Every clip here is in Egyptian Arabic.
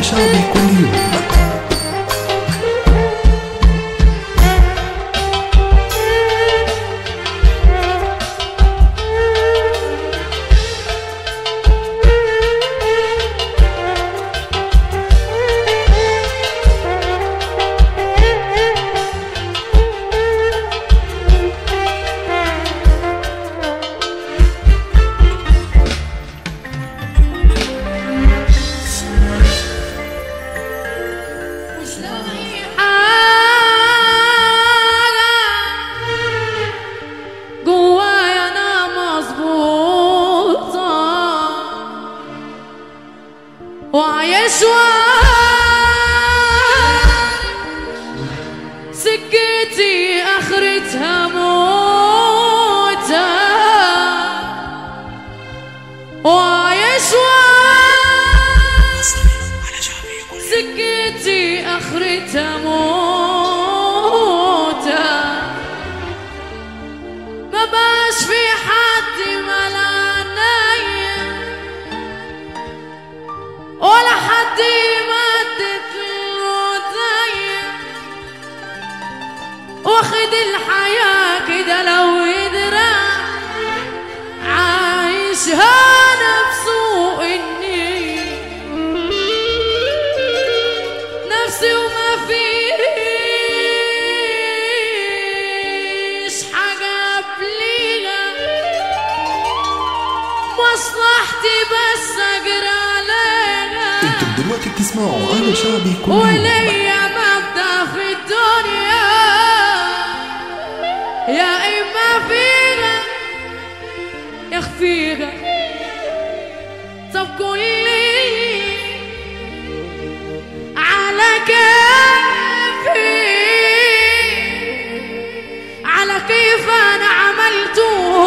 شعبي كل يوم مش لاقي حاجة جوايا أنا مظبوطة وعايش سكتي آخرتها موتة وعايش سكتي اخرتها موتة ما باش في حد ملعنايا ولا حد مدت له ايديا واخد الحياة كده لو يدرى عايشها نفسه اني نفسي وما فيش حاجة قبليها مصلحتي بس أجري عليها انتم دلوقتي بتسمعوا على شعبي كل يوم وليا مبدأ في الدنيا يا إما فيها يخفيها طب كلي على كيفي على كيف أنا عملته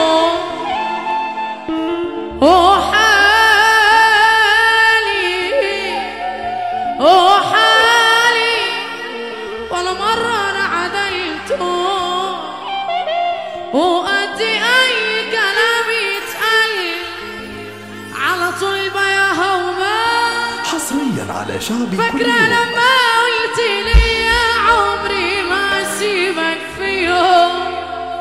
وحالي وحالي ولا مرة أنا عدلته وأدي أي كلام يتقال على طول بياها وما حصريا على شعبي كل فاكرة يوم لما قلت لي يا عمري ما أسيبك في يوم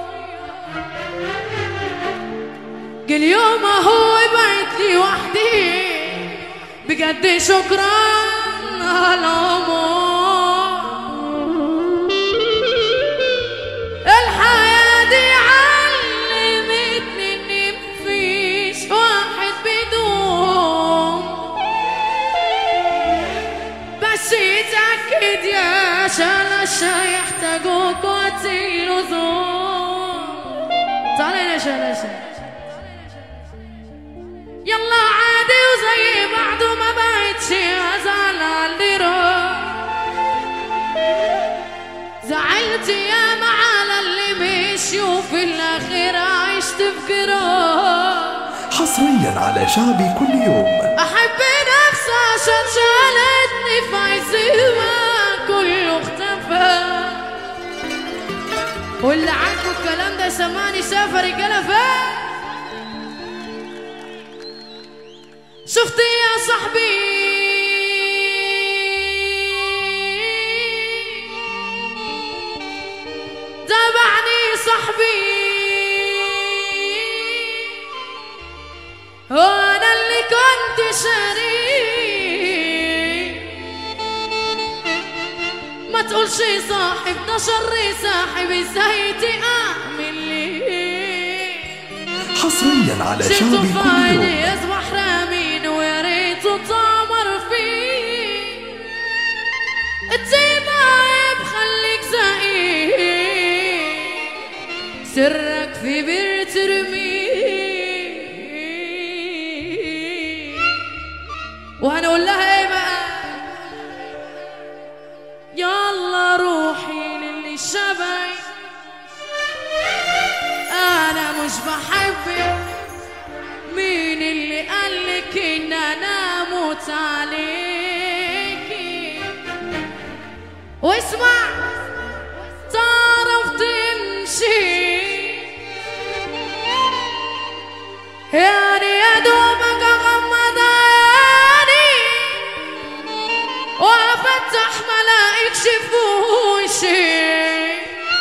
قل يوم هو بعت لي وحدي بجد شكرا على العمر الحياة دي علمتني إن مفيش واحد بدون بس يتأكد يا شلشة يحتاجوك وقت اللزوم تعالى يا شلشة يلا عادي وزي بعضه ما بقتش ازعل على اللي راح زعلت يا على اللي مشي وفي الاخر عشت في جراح حصريا على شعبي كل يوم احب نفسي عشان شالتني في عزيمة كله اختفى واللي عاجبه الكلام ده سمعني سافر رجاله فين شفت يا صاحبي تابعني صاحبي وانا اللي كنت شريك ما تقولش صاحب ده شر صاحب ازاي تعمل ليه حصريا على شلته شعبي في كل يوم عيني اصبح رامين ويا ريته طامر فيه تسيب عيب خليك زقيق سرك في بير ترميه وهنقول لها ايه بقى يلا روحي للي شبهي انا مش بحبك مين اللي قالك ان انا اموت عليكي واسمع تعرف تمشي يعني يا دوبك اغمض عيني فرح ملاقيكش في وشي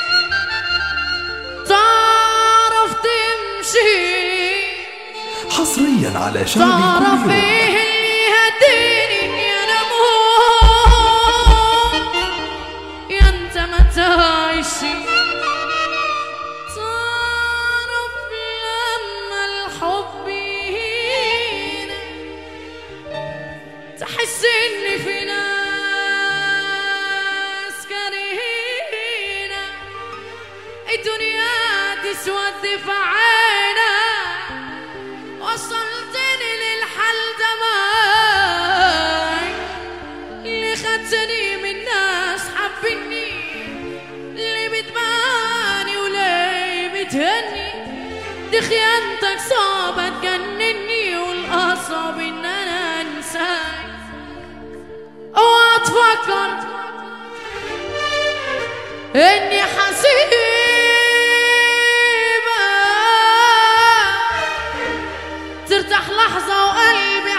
تعرف تمشي حصريا على شعبي تعرف كل يوم ايه اللي يهديني يا نموت يا انت ما تعيشي تعرف لما الحب يهينا تحس ان في ناس كارهينا الدنيا تسود في عينا وصلتني للحل ده معاي اللي خدتني من ناس حبني اللي بتباني وليه بتهني دي خيانتك صعبة تجنني والأصعب إن أنا أنساك اوعى تفكر إني حسيبك ترتاح لحظة وقلبي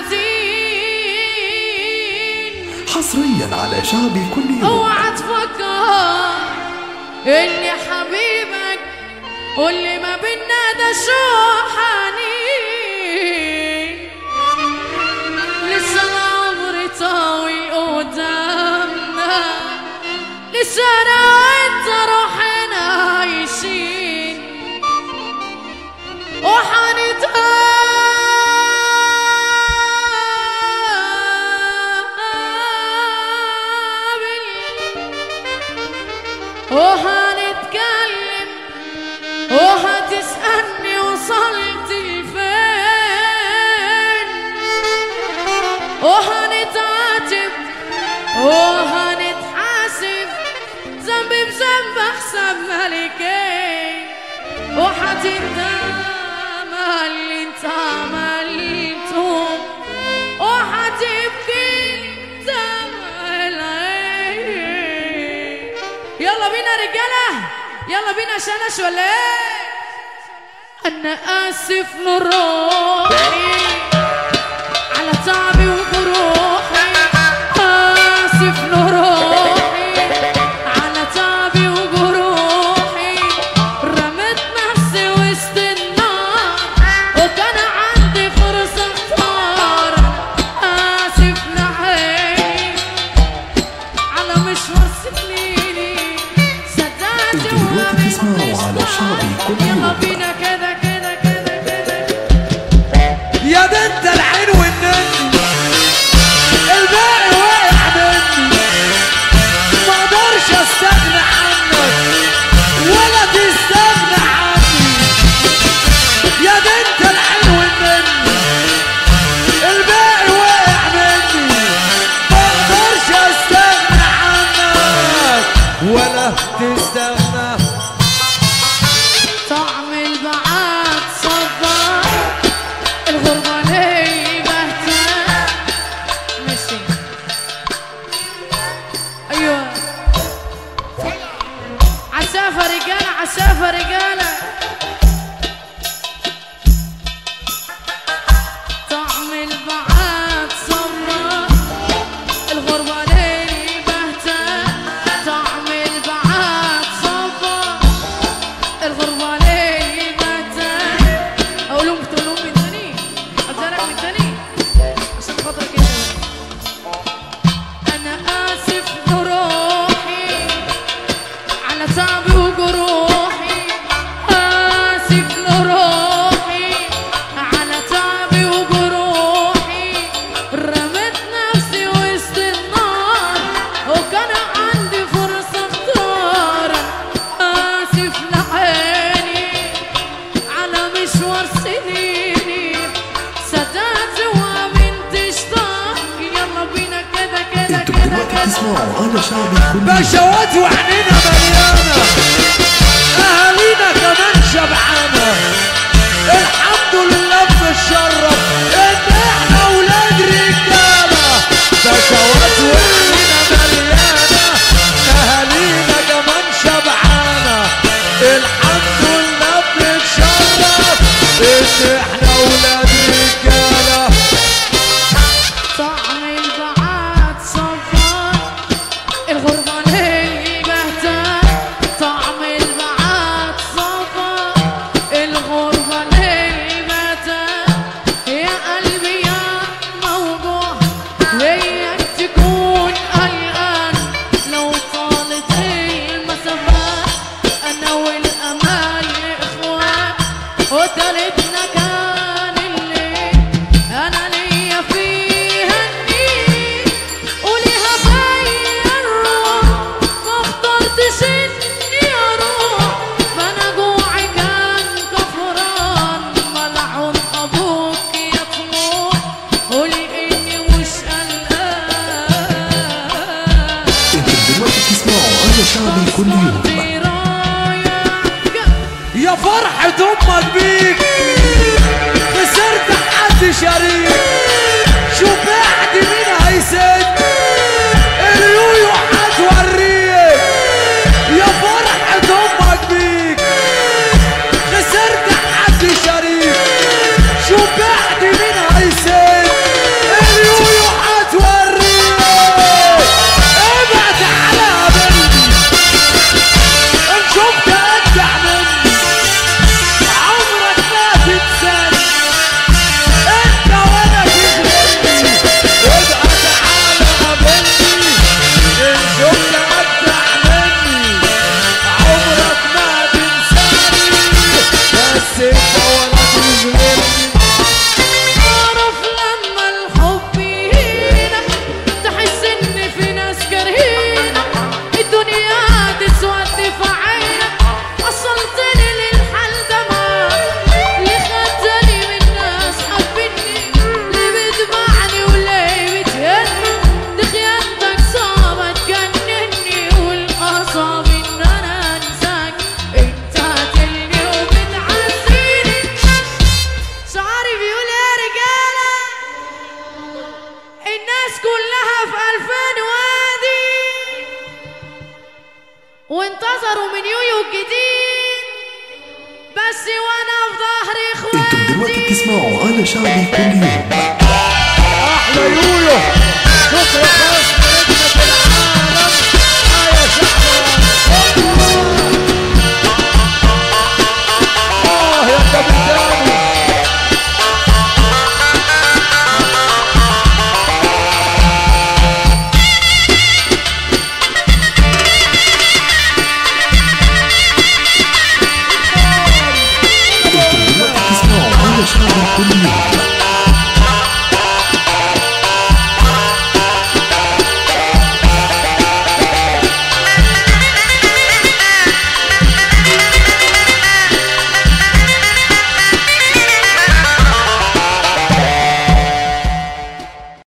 حزين حصريا على شعبي كل يوم اوعى تفكر اني حبيبك واللي ما بينا ده شو حنين لسه العمر طويل قدامنا لسه انا وانت روحنا عايشين وحنتقابل وهنتكلم وهتسألني وصلت لفين وهنتعاتب وهنتحاسب ذنبي بذنب حساب ملكين وحتندم على اللي انت عملته وحتبكي دمع العين يلا بينا رجاله يلا بينا شنش ولا ايه انا اسف لروحي على تعبي وجروحي اسف لروحي على تعبي وجروحي رميت نفسي وسط النار وكان عندي فرصة اختار اسف لعيني على مشوار سنيني صدقت انتوا دلوقتي بتسمعوا على شعبي كل يلا يوم بينا كده كده كده كده يا ده انت العين والنني الباقي واقع مني ما اقدرش استغنى عنك ولا تستغنى عني يا ده انت العين والنني الباقي واقع مني ما اقدرش استغنى عنك ولا تستغنى طعم البعاد صبر الغربة ليه بهتان ماشي ايوه عسافة رجالة عسافة رجالة طعم البعاد صبر الغربة ليه بهتان طعم البعاد صبر الغربة ليه بهتان اقولهم تقولهم من تاني ابدالك من تاني عشان خاطرك انت انا اسف لروحي على تعبي وجروحي اسف لروحي على تعبي وجروحي رميت نفسي وسط النار وكان عندي فرصة اختار اسف لعيني على مشوار سنيني صدقت وامنت اشتاق يلا بينا كده كده انتوا كده دلوقتي كده بتسمعوا على شعبي كل يوم بشوات وعينينا مليانة أهالينا كمان شبعانة الحمد لله بنتشرف إن إحنا ولاد رجالة بشوات وعينينا مليانة أهالينا كمان شبعانة الحمد لله بنتشرف إن إحنا ولاد رجالة طعم البعاد صفار شعبي كل يوم في رايك يا فرحة امك بيك خسرت حد شريك شو بعد مين هيسد اليويو هتوريك يا فرحة امك بيك خسرت حد شريك شو بعد مين هيسد اليويو هتوريك ابعد على قبلي ان شفت ابدع مني عمرك ما تنساني انت ولا تغلبني ابعد على قبلي ان شفت ابدع مني عمرك ما تنساني بس انت ولا تغلبني اعرف لما الحب يهينك تحس ان في ناس كارهينك الدنيا تسود في عينك وصلتني للحل ده معاك اللي خدتني من ناس حبني اللي بتبعني واللي بتهني دي خيانتك صعبة تجنني والاصعب ان انا انساك انت قاتلني وبتعزيني شعري بيقول يا رجالة الناس كلها في ألفين وادي وانتظروا من يويو الجديد بس وانا في ظهري انتم دلوقتي اخواتي بتسمعوا على شعبي كل يوم احلى يويو شكرا خاص لنجمة العالم آه يا شعبان اه يا كابتن انتم دلوقتي بتسمعوا على شعبي كل يوم